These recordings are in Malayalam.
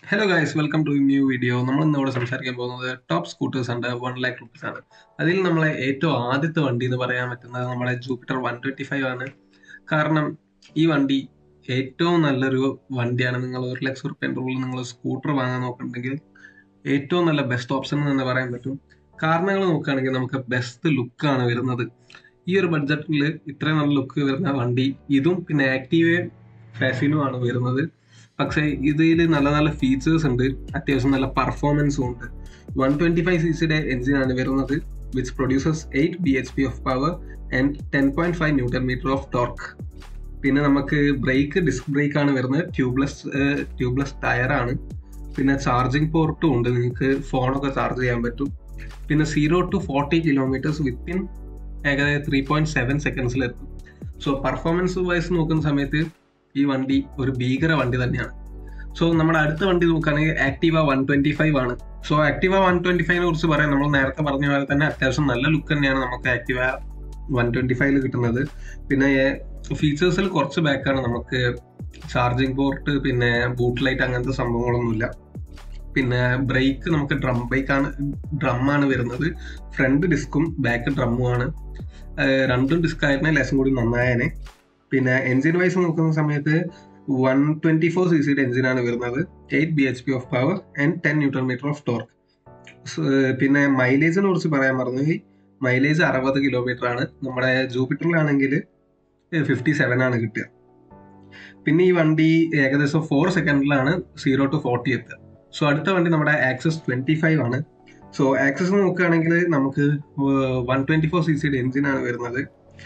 hello guys welcome to new video നമ്മൾ ഇന്ന് ഇവിടെ സംസാരിക്കാൻ പോകുന്നത് ടോപ്പ് സ്കൂട്ടേഴ്സ് ഉണ്ട് വൺ ലാക്ക് റുപ്പീസ് ആണ് അതിൽ നമ്മളെ ഏറ്റവും ആദ്യത്തെ വണ്ടി എന്ന് പറയാൻ പറ്റുന്നത് നമ്മളെ ജൂപ്പിറ്റർ വൺ ട്വന്റി ഫൈവ് ആണ് കാരണം ഈ വണ്ടി ഏറ്റവും നല്ലൊരു വണ്ടിയാണ് നിങ്ങൾ ഒരു ലക്ഷം റുപ്യൻ്റെ ഉള്ളിൽ നിങ്ങൾ സ്കൂട്ടർ വാങ്ങാൻ നോക്കുന്നുണ്ടെങ്കിൽ ഏറ്റവും നല്ല ബെസ്റ്റ് ഓപ്ഷൻ എന്ന് പറയാൻ പറ്റും കാരണങ്ങൾ നോക്കുകയാണെങ്കിൽ നമുക്ക് ബെസ്റ്റ് ലുക്കാണ് വരുന്നത് ഈ ഒരു ബഡ്ജറ്റിൽ ഇത്രയും നല്ല ലുക്ക് വരുന്ന വണ്ടി ഇതും പിന്നെ ആക്റ്റീവ് ഫാസിനും ആണ് വരുന്നത് പക്ഷേ ഇതിൽ നല്ല നല്ല ഫീച്ചേഴ്സ് ഉണ്ട് അത്യാവശ്യം നല്ല പെർഫോമൻസും ഉണ്ട് വൺ ട്വന്റി ഫൈവ് സി സിയുടെ എഞ്ചിനാണ് വരുന്നത് which produces eight B H P of power and ten point five newton metre of torque പിന്നെ നമുക്ക് ബ്രേക്ക് ഡിസ്ക് ബ്രേക്ക് ആണ് വരുന്നത് ട്യൂബ്ലെസ് ട്യൂബ്ലെസ് ടയർ ആണ് പിന്നെ ചാർജിങ് പോർട്ടും ഉണ്ട് നിങ്ങൾക്ക് ഫോണൊക്കെ ചാർജ് ചെയ്യാൻ പറ്റും പിന്നെ zero to forty kilometres within ഏകദേശം ത്രീ പോയിന്റ് സെവൻ സെക്കൻഡ്സിലെത്തും സോ പെർഫോമൻസ് വൈസ് നോക്കുന്ന സമയത്ത് ഈ വണ്ടി ഒരു ഭീകര വണ്ടി തന്നെയാണ് സോ നമ്മുടെ അടുത്ത വണ്ടി നോക്കുകയാണെങ്കിൽ ആക്റ്റീവ വൺ ട്വന്റി ഫൈവ് ആണ് സോ ആക്റ്റീവ വൺ ട്വന്റി ഫൈവിനെ കുറിച്ച് പറയാം നമ്മൾ നേരത്തെ പറഞ്ഞ പോലെ തന്നെ അത്യാവശ്യം നല്ല ലുക്ക് തന്നെയാണ് നമുക്ക് ആക്റ്റീവ വൺ ട്വന്റി ഫൈവില് കിട്ടുന്നത് പിന്നെ ഫീച്ചേഴ്സിൽ കുറച്ച് ബാക്കാണ് നമുക്ക് ചാർജിങ് പോർട്ട് പിന്നെ ബൂട്ട് ലൈറ്റ് അങ്ങനത്തെ സംഭവങ്ങളൊന്നുമില്ല പിന്നെ ബ്രേക്ക് നമുക്ക് ഡ്രം ബൈക്കാണ് ഡ്രമ്മാണ് വരുന്നത് ഫ്രണ്ട് ഡിസ്കും ബാക്ക് ഡ്രമ്മും ആണ് രണ്ടും ഡിസ്ക് ആയിരുന്നെ ലെസും കൂടി നന്നായേനെ പിന്നെ എഞ്ചിൻ വൈസ് നോക്കുന്ന സമയത്ത് വൺ ട്വന്റി ഫോർ സി സിയുടെ എഞ്ചിനാണ് വരുന്നത് eight B H P of power and ten newton metre of torque പിന്നെ മൈലേജിനെ കുറിച്ച് പറയാൻ പറഞ്ഞു മൈലേജ് അറുപത് കിലോമീറ്റർ ആണ് നമ്മുടെ ജൂപ്പിറ്ററിലാണെങ്കിൽ ഫിഫ്റ്റി സെവൻ ആണ് കിട്ടുക പിന്നെ ഈ വണ്ടി ഏകദേശം ഫോർ സെക്കൻഡിലാണ് സീറോ ടു ഫോർട്ടി എത്തുക സോ അടുത്ത വണ്ടി നമ്മുടെ ആക്സസ് ട്വന്റി ഫൈവ് ആണ് സോ ആക്സസ് നോക്കുകയാണെങ്കിൽ നമുക്ക് വൺ ട്വന്റി ഫോർ സി സിയുടെ എഞ്ചിനാണ് വരുന്നത്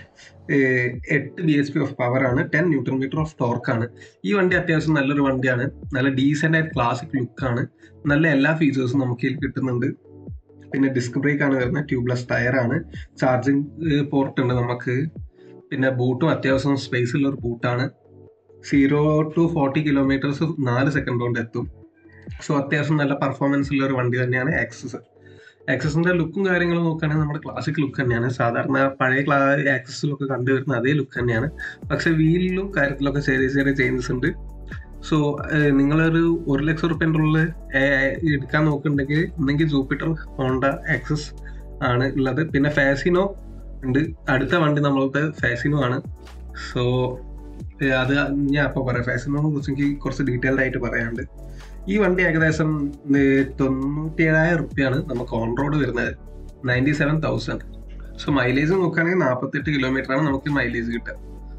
എട്ട് B H P of power ആണ് ten newton metre of torque ആണ് ഈ വണ്ടി അത്യാവശ്യം നല്ലൊരു വണ്ടിയാണ് നല്ല ഡീസെന്റ് ആയിട്ട് ക്ലാസിക് ലുക്കാണ് നല്ല എല്ലാ ഫീച്ചേഴ്സും നമുക്ക് ഇതിൽ കിട്ടുന്നുണ്ട് പിന്നെ ഡിസ്ക് ബ്രേക്ക് ആണ് വരുന്നത് ട്യൂബ്ലെസ് ടയർ ആണ് ചാർജിങ് പോർട്ട് ഉണ്ട് നമുക്ക് പിന്നെ ബൂട്ടും അത്യാവശ്യം സ്പേസ് ഉള്ള ഒരു ബൂട്ടാണ് സീറോ ടു ഫോർട്ടി കിലോമീറ്റേഴ്സ് നാല് സെക്കൻഡ് കൊണ്ട് എത്തും സോ അത്യാവശ്യം നല്ല പെർഫോമൻസ് ഉള്ള ഒരു വണ്ടി തന്നെയാണ് ആക്സസ് ആക്സസിന്റെ ലുക്കും കാര്യങ്ങളും നോക്കുകയാണെങ്കിൽ നമ്മുടെ ക്ലാസിക് ലുക്ക് തന്നെയാണ് സാധാരണ പഴയ ക്ലാ ആക്സസിലൊക്കെ കണ്ടുവരുന്ന അതേ ലുക്ക് തന്നെയാണ് പക്ഷെ വീലിലും കാര്യത്തിലൊക്കെ ചെറിയ ചെറിയ ചേഞ്ചസ് ഉണ്ട് സോ നിങ്ങളൊരു ഒരു ലക്ഷം റുപ്യൻ്റെ ഉള്ളിൽ എടുക്കാൻ നോക്കുന്നുണ്ടെങ്കിൽ ഒന്നെങ്കിൽ ജൂപ്പിറ്റർ ഹോണ്ട ആക്സസ് ആണ് ഉള്ളത് പിന്നെ ഫാസിനോ ഉണ്ട് അടുത്ത വണ്ടി നമ്മളുടെ ഫാസിനോ ആണ് സോ അത് ഞാൻ അപ്പോൾ പറയാം ഫാസിനോനെ കുറിച്ച് എനിക്ക് കുറച്ച് ഡീറ്റെയിൽഡ് ആയിട്ട് പറയാനുണ്ട് ഈ വണ്ടി ഏകദേശം തൊണ്ണൂറ്റി ഏഴായിരം റുപ്യാണ് നമുക്ക് ഓൺ റോഡ് വരുന്നത് ninety seven thousand so mileage നോക്കുകയാണെങ്കിൽ നാൽപ്പത്തെട്ട് കിലോമീറ്റർ ആണ് നമുക്ക് മൈലേജ് കിട്ടുക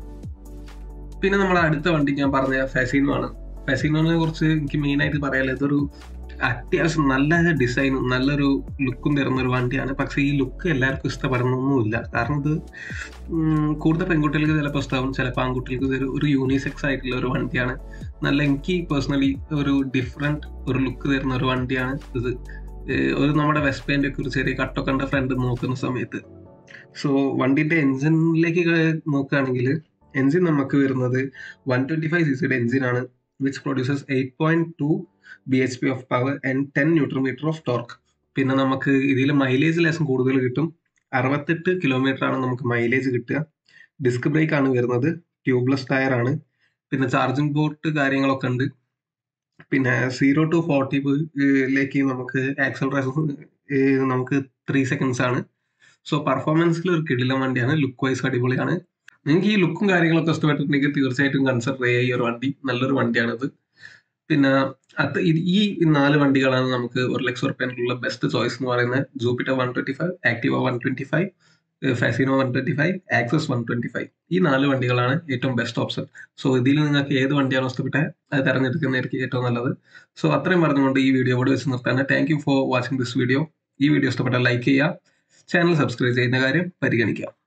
പിന്നെ നമ്മുടെ അടുത്ത വണ്ടി ഞാൻ പറഞ്ഞ ഫെസിനോ ആണ് ഫെസിനോനെ കുറിച്ച് എനിക്ക് മെയിൻ ആയിട്ട് പറയാനുള്ളത് ഇതൊരു അത്യാവശ്യം നല്ല ഡിസൈനും നല്ലൊരു ലുക്കും തരുന്ന ഒരു വണ്ടിയാണ് പക്ഷേ ഈ ലുക്ക് എല്ലാവർക്കും ഇഷ്ടപ്പെടുന്നൊന്നുമില്ല കാരണം ഇത് കൂടുതൽ പെൺകുട്ടികൾക്ക് ചിലപ്പോൾ ഇഷ്ടമാവും ചിലപ്പോൾ ആൺകുട്ടികൾക്ക് ഒരു ഒരു യൂണിസെക്സ് ആയിട്ടുള്ള ഒരു വണ്ടിയാണ് നല്ല എനിക്ക് പേഴ്സണലി ഒരു ഡിഫറെൻറ്റ് ഒരു ലുക്ക് തരുന്ന ഒരു വണ്ടിയാണ് ഇത് ഒരു നമ്മുടെ വെസ്റ്റ് പെയിൻ്റെ ഒക്കെ ഒരു ചെറിയ കട്ടൊക്കെ ഉണ്ട് ഫ്രണ്ട് നോക്കുന്ന സമയത്ത് സോ വണ്ടിന്റെ എൻജിനിലേക്ക് നോക്കുകയാണെങ്കിൽ എൻജിൻ നമുക്ക് വരുന്നത് വൺ ട്വന്റി ഫൈവ് സി സിയുടെ എൻജിനാണ് which produces eight point two B H P of power and ten neutron metre of torque പിന്നെ നമുക്ക് ഇതിൽ മൈലേജ് ലേശം കൂടുതൽ കിട്ടും അറുപത്തെട്ട് കിലോമീറ്റർ ആണ് നമുക്ക് മൈലേജ് കിട്ടുക ഡിസ്ക് ബ്രേക്ക് ആണ് വരുന്നത് ട്യൂബ്ലെസ് ടയർ ആണ് പിന്നെ ചാർജിങ് പോർട്ട് കാര്യങ്ങളൊക്കെ ഉണ്ട് പിന്നെ സീറോ ടു ഫോർട്ടിയിലേക്ക് നമുക്ക് ആക്സലറേഷൻ നമുക്ക് ത്രീ സെക്കൻഡ്സ് ആണ് സോ പെർഫോമൻസിൽ ഒരു കിടിലം വണ്ടിയാണ് ലുക്ക് വൈസ് അടിപൊളിയാണ് നിങ്ങൾക്ക് ഈ ലുക്കും കാര്യങ്ങളൊക്കെ ഇഷ്ടപ്പെട്ടിട്ടുണ്ടെങ്കിൽ തീർച്ചയായിട്ടും കൺസിഡർ ചെയ്യുക ഈ ഒരു വണ്ടി നല്ലൊരു വണ്ടിയാണിത് പിന്നെ അത് ഈ നാല് വണ്ടികളാണ് നമുക്ക് ഒരു ലക്ഷം റുപ്യനുള്ള ബെസ്റ്റ് ചോയ്സ് എന്ന് പറയുന്നത് Jupiter one twenty five Activa one twenty five Fascino one twenty five Access one twenty five ഈ നാല് വണ്ടികളാണ് ഏറ്റവും ബെസ്റ്റ് ഓപ്ഷൻ സോ ഇതിൽ നിങ്ങൾക്ക് ഏത് വണ്ടിയാണോ ഇഷ്ടപ്പെട്ടത് അത് തിരഞ്ഞെടുക്കുന്നതായിരിക്കും ഏറ്റവും നല്ലത് സോ അത്രയും പറഞ്ഞുകൊണ്ട് ഈ വീഡിയോ ഇവിടെ വെച്ച് നിർത്താൻ thank you for watching this video ഈ വീഡിയോ ഇഷ്ടപ്പെട്ടാൽ ലൈക്ക് ചെയ്യുക ചാനൽ സബ്സ്ക്രൈബ് ചെയ്യുന്ന കാര്യം പരിഗണിക്കുക